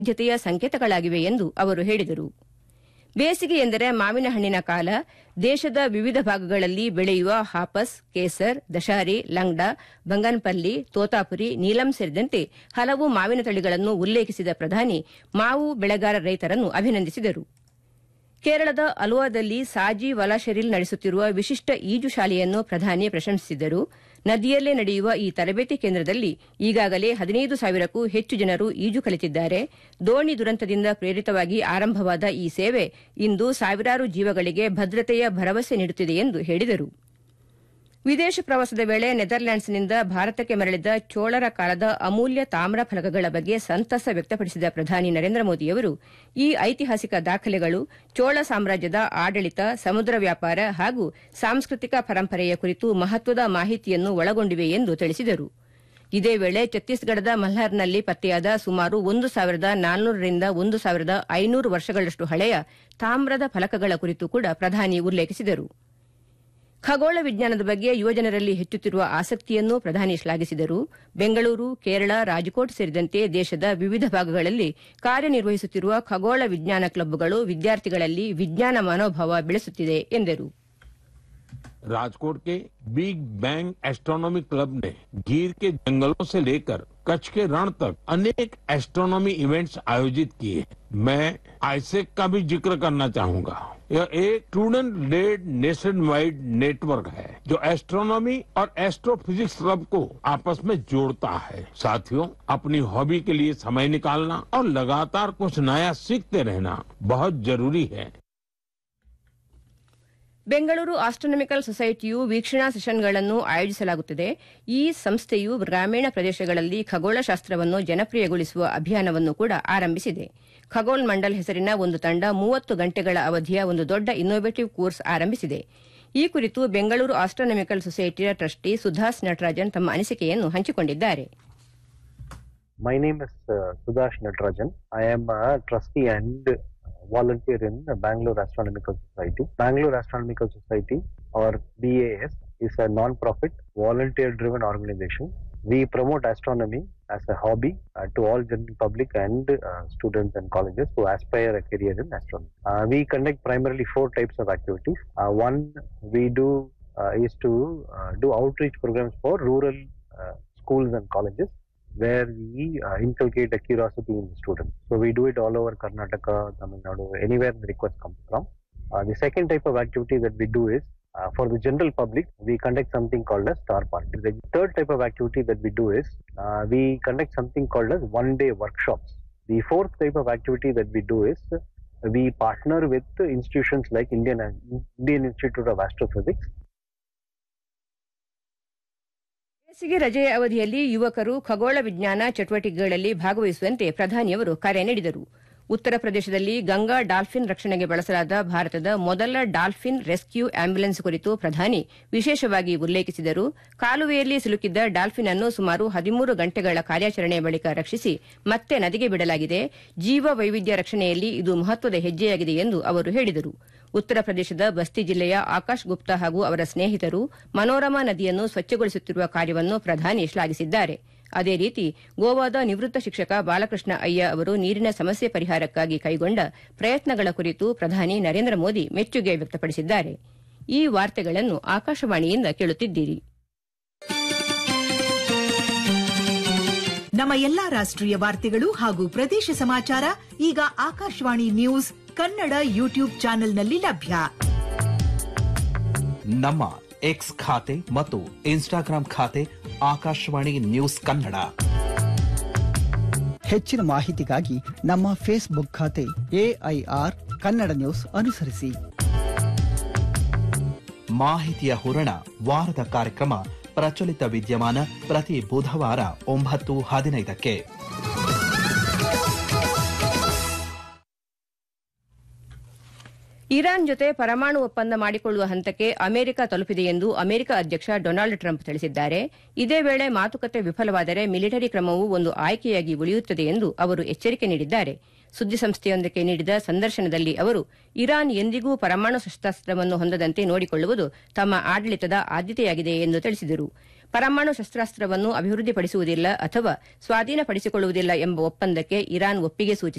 ವೈವಿಧ್ಯತೆಯ ಸಂಕೇತಗಳಾಗಿವೆ ಎಂದು ಅವರು ಹೇಳಿದರು ಬೇಸಿಗೆ ಎಂದರೆ ಮಾವಿನ ಹಣ್ಣಿನ ಕಾಲ ದೇಶದ ವಿವಿಧ ಭಾಗಗಳಲ್ಲಿ ಬೆಳೆಯುವ ಹಾಪಸ್ ಕೇಸರ್ ದಶಾರಿ ಲಂಗ್ಡಾ ಬಂಗನ್ಪಲ್ಲಿ ತೋತಾಪುರಿ ನೀಲಂ ಸೇರಿದಂತೆ ಹಲವು ಮಾವಿನ ತಳಿಗಳನ್ನು ಉಲ್ಲೇಖಿಸಿದ ಪ್ರಧಾನಿ ಮಾವು ಬೆಳೆಗಾರ ರೈತರನ್ನು ಅಭಿನಂದಿಸಿದರು ಕೇರಳದ ಅಲುವಾದಲ್ಲಿ ಸಾಜಿ ವಲಾಶೆರಿಲ್ ನಡೆಸುತ್ತಿರುವ ವಿಶಿಷ್ಟ ಈಜು ಶಾಲೆಯನ್ನು ಪ್ರಧಾನಿ ಪ್ರಶಂಸಿಸಿದರು ನದಿಯಲ್ಲೇ ನಡೆಯುವ ಈ ತರಬೇತಿ ಕೇಂದ್ರದಲ್ಲಿ ಈಗಾಗಲೇ ಹದಿನೈದು ಸಾವಿರಕ್ಕೂ ಹೆಚ್ಚು ಜನರು ಈಜು ಕಲಿತಿದ್ದಾರೆ ದೋಣಿ ದುರಂತದಿಂದ ಪ್ರೇರಿತವಾಗಿ ಆರಂಭವಾದ ಈ ಸೇವೆ ಇಂದು ಸಾವಿರಾರು ಜೀವಗಳಿಗೆ ಭದ್ರತೆಯ ಭರವಸೆ ನೀಡುತ್ತಿದೆ ಎಂದು ಹೇಳಿದರು ವಿದೇಶ ಪ್ರವಾಸದ ವೇಳೆ ನೆದರ್ಲ್ಯಾಂಡ್ಸ್ನಿಂದ ಭಾರತಕ್ಕೆ ಮರಳಿದ ಚೋಳರ ಕಾಲದ ಅಮೂಲ್ಯ ತಾಮ್ರ ಫಲಕಗಳ ಬಗ್ಗೆ ಸಂತಸ ವ್ಯಕ್ತಪಡಿಸಿದ ಪ್ರಧಾನಿ ನರೇಂದ್ರ ಮೋದಿಯವರು ಈ ಐತಿಹಾಸಿಕ ದಾಖಲೆಗಳು ಚೋಳ ಸಾಮ್ರಾಜ್ಯದ ಆಡಳಿತ ಸಮುದ್ರ ವ್ಯಾಪಾರ ಹಾಗೂ ಸಾಂಸ್ಕೃತಿಕ ಪರಂಪರೆಯ ಕುರಿತು ಮಹತ್ವದ ಮಾಹಿತಿಯನ್ನು ಒಳಗೊಂಡಿವೆ ಎಂದು ತಿಳಿಸಿದರು ಇದೇ ವೇಳೆ ಛತ್ತೀಸ್ಗಢದ ಮಲ್ಹಾರ್ನಲ್ಲಿ ಪತ್ತೆಯಾದ ಸುಮಾರು ಒಂದು ಸಾವಿರದ ನಾನ್ನೂರರಿಂದ ಒಂದು ಸಾವಿರದ ಐನೂರು ವರ್ಷಗಳಷ್ಟು ಹಳೆಯ ತಾಮ್ರದ ಫಲಕಗಳ ಕುರಿತು ಕೂಡ ಪ್ರಧಾನಿ ಉಲ್ಲೇಖಿಸಿದರು ಖಗೋಳ ವಿಜ್ಞಾನದ ಬಗ್ಗೆ ಯುವಜನರಲ್ಲಿ ಹೆಚ್ಚುತ್ತಿರುವ ಆಸಕ್ತಿಯನ್ನು ಪ್ರಧಾನಿ ಶ್ಲಾಘಿಸಿದರು ಬೆಂಗಳೂರು ಕೇರಳ ರಾಜ್ಕೋಟ್ ಸೇರಿದಂತೆ ದೇಶದ ವಿವಿಧ ಭಾಗಗಳಲ್ಲಿ ಕಾರ್ಯನಿರ್ವಹಿಸುತ್ತಿರುವ ಖಗೋಳ ವಿಜ್ಞಾನ ಕ್ಲಬ್ಗಳು ವಿದ್ಯಾರ್ಥಿಗಳಲ್ಲಿ ವಿಜ್ಞಾನ ಮನೋಭಾವ ಬೆಳೆಸುತ್ತಿದೆ ಎಂದರು राजकोट के बिग बैंग एस्ट्रोनॉमी क्लब ने गीर के जंगलों से लेकर कच्छ के रण तक अनेक एस्ट्रोनॉमी इवेंट्स आयोजित किए मैं आईसेक का भी जिक्र करना चाहूंगा यह एक student led nationwide network है जो एस्ट्रोनॉमी और एस्ट्रोफिजिक्स क्लब को आपस में जोड़ता है साथियों अपनी हॉबी के लिए समय निकालना और लगातार कुछ नया सीखते रहना बहुत जरूरी है ಬೆಂಗಳೂರು ಆಸ್ಟ್ರೋನಮಿಕಲ್ ಸೊಸೈಟಿಯು ವೀಕ್ಷಣಾ ಸೆಷನ್ಗಳನ್ನು ಆಯೋಜಿಸಲಾಗುತ್ತದೆ ಈ ಸಂಸ್ಥೆಯು ಗ್ರಾಮೀಣ ಪ್ರದೇಶಗಳಲ್ಲಿ ಖಗೋಳಶಾಸ್ತ್ರವನ್ನು ಜನಪ್ರಿಯಗೊಳಿಸುವ ಅಭಿಯಾನವನ್ನು ಕೂಡ ಆರಂಭಿಸಿದೆ ಖಗೋಳ್ ಮಂಡಲ್ ಹೆಸರಿನ ಒಂದು ತಂಡ ಮೂವತ್ತು ಗಂಟೆಗಳ ಅವಧಿಯ ಒಂದು ದೊಡ್ಡ ಇನ್ನೋವೇಟಿವ್ ಕೋರ್ಸ್ ಆರಂಭಿಸಿದೆ ಈ ಕುರಿತು ಬೆಂಗಳೂರು ಆಸ್ಟ್ರೋನಮಿಕಲ್ ಸೊಸೈಟಿಯ ಟ್ರಸ್ಟಿ ಸುಧಾಸ್ ನಟರಾಜನ್ ತಮ್ಮ ಅನಿಸಿಕೆಯನ್ನು ಹಂಚಿಕೊಂಡಿದ್ದಾರೆ My name is uh, Sudash Natarajan. I am a trustee and uh, volunteer in the Bangalore Astronomical Society. Bangalore Astronomical Society, or BAS, is a non-profit, volunteer-driven organization. We promote astronomy as a hobby uh, to all general public and uh, students and colleges who aspire a career in astronomy. Uh, we conduct primarily four types of activities. Uh, one we do uh, is to uh, do outreach programs for rural uh, schools and colleges where we uh, inculcate a curiosity in the students. So we do it all over Karnataka, Tamil Nadu, anywhere the request comes from. Uh, the second type of activity that we do is uh, for the general public, we conduct something called a star party. The third type of activity that we do is uh, we conduct something called as one day workshops. The fourth type of activity that we do is uh, we partner with institutions like Indian Indian Institute of Astrophysics ಬೇಸಿಗೆ ರಜೆಯ ಅವಧಿಯಲ್ಲಿ ಯುವಕರು ಖಗೋಳ ವಿಜ್ಞಾನ ಚಟುವಟಿಕೆಗಳಲ್ಲಿ ಭಾಗವಹಿಸುವಂತೆ ಪ್ರಧಾನಿಯವರು ಕರೆ ನೀಡಿದರು ಉತ್ತರ ಪ್ರದೇಶದಲ್ಲಿ ಗಂಗಾ ಡಾಲ್ಫಿನ್ ರಕ್ಷಣೆಗೆ ಬಳಸಲಾದ ಭಾರತದ ಮೊದಲ ಡಾಲ್ಫಿನ್ ರೆಸ್ಕ್ಯೂ ಆಂಬ್ಯುಲೆನ್ಸ್ ಕುರಿತು ಪ್ರಧಾನಿ ವಿಶೇಷವಾಗಿ ಉಲ್ಲೇಖಿಸಿದರು ಕಾಲುವೆಯಲ್ಲಿ ಸಿಲುಕಿದ್ದ ಡಾಲ್ಫಿನ್ ಅನ್ನು ಸುಮಾರು ಹದಿಮೂರು ಗಂಟೆಗಳ ಕಾರ್ಯಾಚರಣೆಯ ಬಳಿಕ ರಕ್ಷಿಸಿ ಮತ್ತೆ ನದಿಗೆ ಬಿಡಲಾಗಿದೆ ಜೀವ ವೈವಿಧ್ಯ ರಕ್ಷಣೆಯಲ್ಲಿ ಇದು ಮಹತ್ವದ ಹೆಜ್ಜೆಯಾಗಿದೆ ಎಂದು ಅವರು ಹೇಳಿದರು ಉತ್ತರ ಪ್ರದೇಶದ ಬಸ್ತಿ ಜಿಲ್ಲೆಯ ಆಕಾಶ್ ಗುಪ್ತಾ ಹಾಗೂ ಅವರ ಸ್ನೇಹಿತರು ಮನೋರಮಾ ನದಿಯನ್ನು ಸ್ವಚ್ಛಗೊಳಿಸುತ್ತಿರುವ ಕಾರ್ಯವನ್ನು ಪ್ರಧಾನಿ ಶ್ಲಾಘಿಸಿದ್ದಾರೆ ಅದೇ ರೀತಿ ಗೋವಾದ ನಿವೃತ್ತ ಶಿಕ್ಷಕ ಬಾಲಕೃಷ್ಣ ಅಯ್ಯ ಅವರು ನೀರಿನ ಸಮಸ್ಯೆ ಪರಿಹಾರಕ್ಕಾಗಿ ಕೈಗೊಂಡ ಪ್ರಯತ್ನಗಳ ಕುರಿತು ಪ್ರಧಾನಿ ನರೇಂದ್ರ ಮೋದಿ ಮೆಚ್ಚುಗೆ ವ್ಯಕ್ತಪಡಿಸಿದ್ದಾರೆ ಈ ವಾರ್ತೆಗಳನ್ನು ಆಕಾಶವಾಣಿಯಿಂದ ಕೇಳುತ್ತಿದ್ದೀರಿ ನಮ್ಮ ಎಲ್ಲಾ ರಾಷ್ಟ್ರೀಯ ವಾರ್ತೆಗಳು ಹಾಗೂ ಪ್ರದೇಶ ಸಮಾಚಾರ ಈಗ ಆಕಾಶವಾಣಿ ನ್ಯೂಸ್ ಕನ್ನಡ ಯೂಟ್ಯೂಬ್ ಚಾನೆಲ್ನಲ್ಲಿ ಲಭ್ಯ ನಮ್ಮ ಎಕ್ಸ್ ಖಾತೆ ಮತ್ತು ಇನ್ಸ್ಟಾಗ್ರಾಂ ಖಾತೆ ಆಕಾಶವಾಣಿ ನ್ಯೂಸ್ ಕನ್ನಡ ಹೆಚ್ಚಿನ ಮಾಹಿತಿಗಾಗಿ ನಮ್ಮ ಫೇಸ್ಬುಕ್ ಖಾತೆ ಎಐಆರ್ ಕನ್ನಡ ನ್ಯೂಸ್ ಅನುಸರಿಸಿ ಮಾಹಿತಿಯ ಹೂರಣ ವಾರದ ಕಾರ್ಯಕ್ರಮ ಪ್ರಚಲಿತ ವಿದ್ಯಮಾನ ಪ್ರತಿ ಬುಧವಾರ ಒಂಬತ್ತು ಹದಿನೈದಕ್ಕೆ ಇರಾನ್ ಜೊತೆ ಪರಮಾಣು ಒಪ್ಪಂದ ಮಾಡಿಕೊಳ್ಳುವ ಹಂತಕ್ಕೆ ಅಮೆರಿಕ ತಲುಪಿದೆ ಎಂದು ಅಮೆರಿಕ ಅಧ್ಯಕ್ಷ ಡೊನಾಲ್ಡ್ ಟ್ರಂಪ್ ತಿಳಿಸಿದ್ದಾರೆ ಇದೇ ವೇಳೆ ಮಾತುಕತೆ ವಿಫಲವಾದರೆ ಮಿಲಿಟರಿ ಕ್ರಮವು ಒಂದು ಆಯ್ಕೆಯಾಗಿ ಉಳಿಯುತ್ತದೆ ಎಂದು ಅವರು ಎಚ್ಚರಿಕೆ ನೀಡಿದ್ದಾರೆ ಸುದ್ದಿಸಂಸ್ಥೆಯೊಂದಕ್ಕೆ ನೀಡಿದ ಸಂದರ್ಶನದಲ್ಲಿ ಅವರು ಇರಾನ್ ಎಂದಿಗೂ ಪರಮಾಣು ಶಸ್ತ್ರಾಸ್ತ್ರವನ್ನು ಹೊಂದದಂತೆ ನೋಡಿಕೊಳ್ಳುವುದು ತಮ್ಮ ಆಡಳಿತದ ಆದ್ಯತೆಯಾಗಿದೆ ಎಂದು ತಿಳಿಸಿದರು ಪರಮಾಣು ಶಸ್ತ್ರಾಸ್ತ್ರವನ್ನು ಅಭಿವೃದ್ಧಿಪಡಿಸುವುದಿಲ್ಲ ಅಥವಾ ಸ್ವಾಧೀನಪಡಿಸಿಕೊಳ್ಳುವುದಿಲ್ಲ ಎಂಬ ಒಪ್ಪಂದಕ್ಕೆ ಇರಾನ್ ಒಪ್ಪಿಗೆ ಸೂಚಿಸಿದೆ